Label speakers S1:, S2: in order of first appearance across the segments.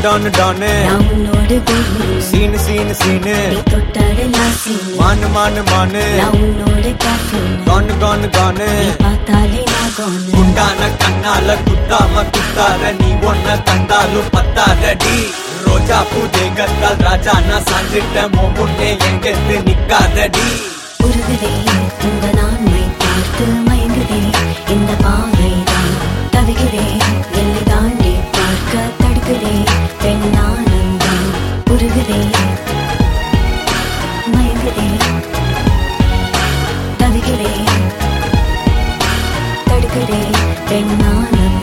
S1: டானு டானு
S2: நான் உன்னோடு பூமி
S1: சீனு சீனு சீனு
S2: நீ தொட்டாடலாம் சீனு
S1: மானு மானு மானு
S2: நான் உன்னோட caffeine.
S1: கானு கானு கானு
S2: நீ பார்த்தாலே நான் gone.
S1: குண்டான கண்ணால குத்தாம குத்தாத நீ ஒன்ன கண்டாலும் பத்தாதடி ரோஜா பூ தேகத்தால் ராஜா நான் சாஞ்சிட்ட முன்னே எங்கெத்து நிக்காதடி
S2: உருகுதே இந்த நான்மை பார்த்து மயங்குதே இந்த பாவைதான் தவிக்கிறே எல்லை தாண்டி பார்க்க தடுக்குதே பெண்ணானந்தம் உருகுதே மயங்குதே தவிக்கிறே தடுக்குதே பெண்ணானந்தம்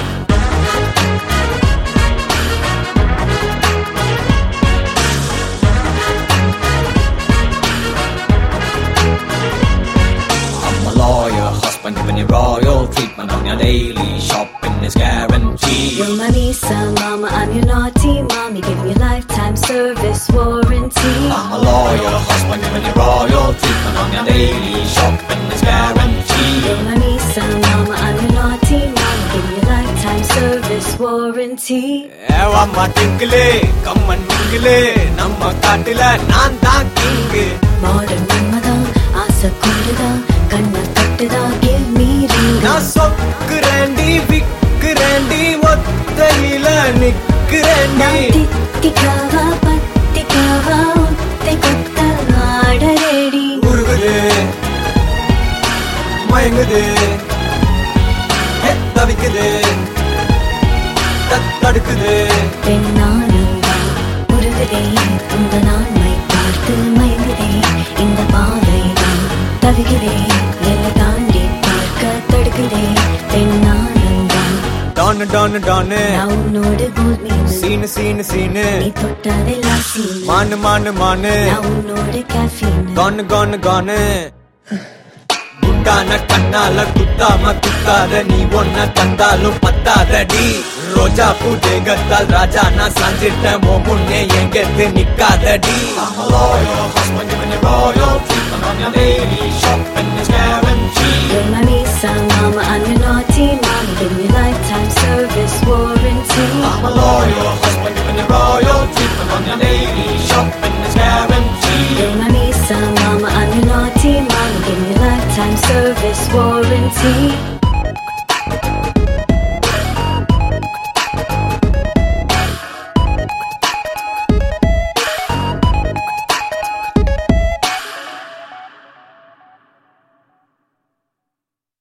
S1: I'm a lawyer, husband giving you royal treatment on your daily shopping is guaranteed.
S2: You're my Lisa, mama, I'm your naughty mommy, giving you lifetime service warranty.
S1: I'm a lawyer, husband giving you royal treatment on your daily shopping is guaranteed.
S2: You're my Lisa, mama, I'm your naughty mommy, giving you lifetime service warranty.
S1: ஏவாம்மா டிங்கிளே கம்மன் மிங்கிளே நம்ம காட்டுல நான் தான் king
S2: modern மன்மதான் ஆசை கூடுதா கண்ணை தட்டுதா give me ring
S1: நான் சொக்குறேண்டி விக்குறேண்டி ஒத்தையில நிக்கிறேண்டி
S2: தித்திக்காவா பத்திக்காவா ஒத்தை கொத்த ஆட ரெடி
S1: உருகுது மயங்குது ஹே, தவிக்குது தடுக்குது
S2: பெண்ணானந்தா உருகுதே உங்க நான்மை பார்த்து மயங்குதே இந்த பாவைதான் தவிக்கிறே எல்லை தாண்டி பார்க்க தடுக்குதே பெண்ணானந்தா
S1: டானு டானு டானு
S2: நான் உன்னோடு கோல் மீன்
S1: சீனு சீனு சீனு
S2: நீ தொட்டதெல்லாம் சீன்
S1: மானு மானு மானு
S2: நான் உன்னோட caffeine.
S1: கானு கானு கானு குண்டான கண்ணால குத்தாம குத்தாத நீ ஒன்ன கண்டாலும் பத்தாதடி ரோஜா பூ தேகத்தால் ராஜா நான் சாஞ்சிட்ட மோ முன்னே எங்கெத்து நிக்காதடி I'm a loyal husband giving you royal treatment on your daily shopping is guaranteed
S2: You're my Lisa, mama, I'm your naughty mommy, give me lifetime service warranty.
S1: I'm a loyal husband giving you royal treatment on your daily shopping is guaranteed
S2: You're my Lisa, mama, I'm your naughty mommy, give me lifetime service warranty.